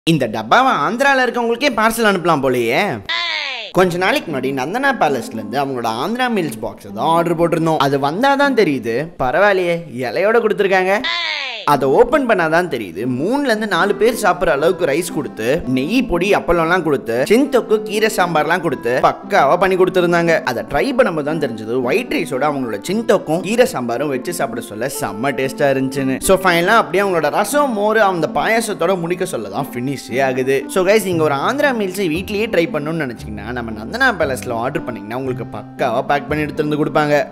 இந்த டப்பாவை ஆந்திரால இருக்கவங்களுக்கே பார்சல் அனுப்பலாம் போலயே கொஞ்ச நாளைக்கு முன்னாடி நந்தனா பேலஸ்ல இருந்து அவங்களோட ஆந்திரா மீல்ஸ் பாக்ஸ் தான் ஆர்டர் போட்டிருந்தோம் அது வந்தாதான் தெரியுது பரவாயில்லையே இலையோட கொடுத்துருக்காங்க அதை ஓபன் பண்ணாதான் தெரியுது மூணுல இருந்து நாலு பேர் சாப்பிட்ற அளவுக்கு ரைஸ் கொடுத்து நெய் பொடி அப்பளம்லாம் கொடுத்து சின்தொக்கு கீரை சாம்பார்லாம் கொடுத்து பக்காவா பண்ணி கொடுத்துருந்தாங்க அதை ட்ரை பண்ணும்போது தான் தெரிஞ்சது ஒயிட் ரைஸோட அவங்களோட சின்தொக்கும் கீரை சாம்பாரும் வச்சு சாப்பிட சொல்ல செம்ம டேஸ்டா இருந்துச்சுன்னு ஸோ ஃபைனலாக அப்படியே அவங்களோட ரசம் மோர் அந்த பாயாசத்தோட முடிக்க சொல்ல தான் ஃபினிஷே ஆகுது ஸோ கைஸ் நீங்கள் ஒரு ஆந்திரா மீல்ஸை வீட்லயே ட்ரை பண்ணணும்னு நினச்சிங்கன்னா நம்ம நந்தனா பேலஸில் ஆர்டர் பண்ணிங்கன்னா உங்களுக்கு பக்காவாக பேக் பண்ணி எடுத்துருந்து கொடுப்பாங்க